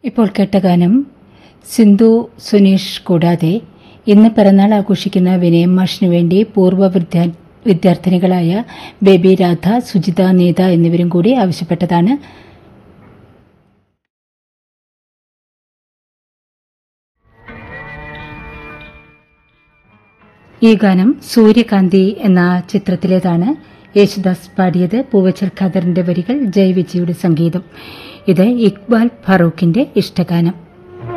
ഇപ്പോൾ കേട്ട ഗാനം സിന്ധു സുനീഷ് കൂടാതെ ഇന്ന് പിറന്നാൾ ആഘോഷിക്കുന്ന വിനയം മാഷിനു വേണ്ടി പൂർവ്വ വിദ്യാ- വിദ്യാർത്ഥിനികളായ ബേബി രാധ സുജിത നീത എന്നിവരും കൂടി ആവശ്യപ്പെട്ടതാണ് ഈ ഗാനം സൂര്യകാന്തി എന്ന ചിത്രത്തിലേതാണ് യേശുദാസ് പാടിയത് പൂവച്ചൽ ഖദറിന്റെ വരികൾ ജയവിജയുടെ സംഗീതം ഇത് ഇക്ബാൽ ഫറൂഖിന്റെ ഇഷ്ടഗാനം